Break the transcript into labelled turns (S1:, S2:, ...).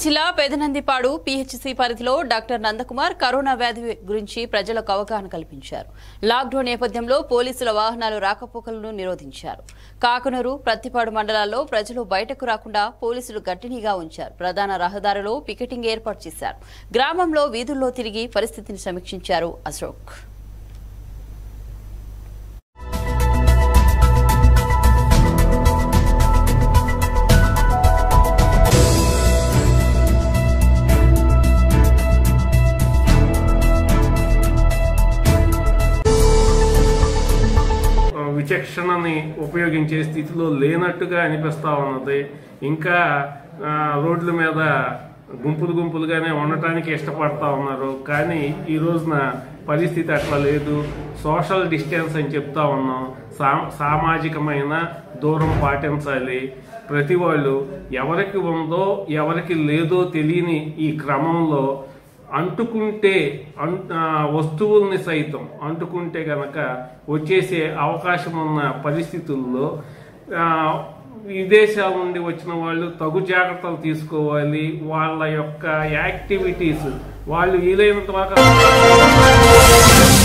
S1: జిల్లా పెదనందిపాడు పిహెచ్సి పరిధిలో doctor Nandakumar corona వ్యాధి గురించి ప్రజలకు అవగాహన కల్పించారు లాక్డౌన్ నేపథ్యంలో పోలీసుల వాహనాలు రాకపోకలను నిరోధించారు కాకునూరు ప్రత్తిపాడు మండలాల్లో ప్రజలు బయటకు రాకుండా పోలీసులు గట్టినిగా ఉంచారు ప్రధాన రహదారిలో పికెటింగ్ ఏర్పాటు చేశారు గ్రామంలో వీధుల్లో తిరిగి పరిస్థితిని సమీక్షించారు అశోక్
S2: విచక్షణని ఉపయోగించే స్థితిలో లేనట్టుగా అనిపిస్తా ఉన్నది ఇంకా ఆ, రోడ్ల మీద గుంపులు గుంపులుగానే ఉండటానికి ఇష్టపడతా ఉన్నారు కానీ ఈ రోజున పరిస్థితి అట్లా లేదు సోషల్ డిస్టెన్స్ అని చెప్తా ఉన్నాం సా సామాజికమైన దూరం పాటించాలి ప్రతి వాళ్ళు ఎవరికి ఉందో ఎవరికి లేదో తెలియని ఈ క్రమంలో అంటుకుంటే అన్ ఆ, వస్తువుల్ని సైతం అంటుకుంటే గనక వచ్చేసే అవకాశం ఉన్న పరిస్థితుల్లో ఆ, విదేశాల నుండి వచ్చిన వాళ్ళు తగు జాగ్రత్తలు తీసుకోవాలి వాళ్ళ యొక్క యాక్టివిటీస్ వాళ్ళు వీలైనంత వరకు